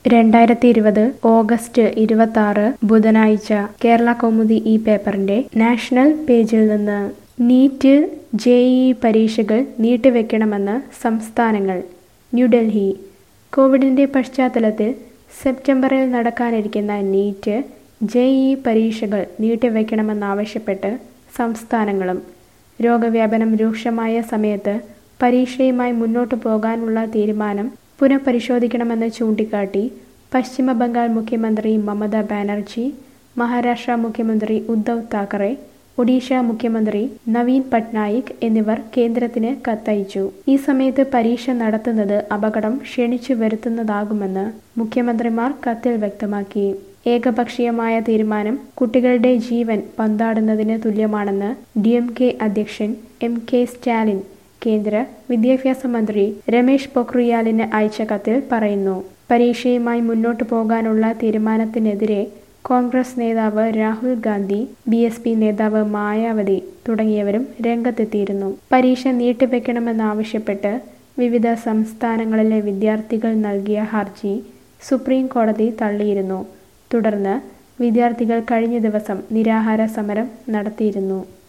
രണ്ടായിരത്തി ഇരുപത് ഓഗസ്റ്റ് ഇരുപത്തി ആറ് ബുധനാഴ്ച കേരള കൗമുദി ഈ പേപ്പറിന്റെ നാഷണൽ പേജിൽ നിന്ന് നീറ്റ് ജെഇഇ പരീക്ഷകൾ നീട്ടിവെക്കണമെന്ന് സംസ്ഥാനങ്ങൾ ന്യൂഡൽഹി കോവിഡിന്റെ പശ്ചാത്തലത്തിൽ സെപ്റ്റംബറിൽ നടക്കാനിരിക്കുന്ന നീറ്റ് ജെഇഇ പരീക്ഷകൾ നീട്ടിവെക്കണമെന്നാവശ്യപ്പെട്ട് സംസ്ഥാനങ്ങളും രോഗവ്യാപനം രൂക്ഷമായ സമയത്ത് പരീക്ഷയുമായി മുന്നോട്ടു പോകാനുള്ള തീരുമാനം പുനഃപരിശോധിക്കണമെന്ന് ചൂണ്ടിക്കാട്ടി പശ്ചിമ ബംഗാൾ മുഖ്യമന്ത്രി മമതാ ബാനർജി മഹാരാഷ്ട്ര മുഖ്യമന്ത്രി ഉദ്ധവ് താക്കറെ ഒഡീഷ മുഖ്യമന്ത്രി നവീൻ പട്നായിക് എന്നിവർ കേന്ദ്രത്തിന് കത്തയച്ചു ഈ സമയത്ത് പരീക്ഷ നടത്തുന്നത് അപകടം ക്ഷണിച്ചു വരുത്തുന്നതാകുമെന്ന് മുഖ്യമന്ത്രിമാർ കത്തിൽ വ്യക്തമാക്കി ഏകപക്ഷീയമായ തീരുമാനം കുട്ടികളുടെ ജീവൻ പന്താടുന്നതിന് തുല്യമാണെന്ന് ഡി എം കെ അധ്യക്ഷൻ എം കെ സ്റ്റാലിൻ കേന്ദ്ര വിദ്യാഭ്യാസ മന്ത്രി രമേശ് പൊഖ്രിയാലിന് അയച്ച കത്തിൽ പറയുന്നു പരീക്ഷയുമായി മുന്നോട്ടു പോകാനുള്ള തീരുമാനത്തിനെതിരെ കോൺഗ്രസ് നേതാവ് Rahul Gandhi B S P നേതാവ് മായാവതി തുടങ്ങിയവരും രംഗത്തെത്തിയിരുന്നു പരീക്ഷ നീട്ടിവെക്കണമെന്നാവശ്യപ്പെട്ട് വിവിധ സംസ്ഥാനങ്ങളിലെ വിദ്യാർത്ഥികൾ നൽകിയ ഹർജി സുപ്രീം കോടതി തള്ളിയിരുന്നു തുടർന്ന് വിദ്യാർത്ഥികൾ കഴിഞ്ഞ ദിവസം നിരാഹാര സമരം നടത്തിയിരുന്നു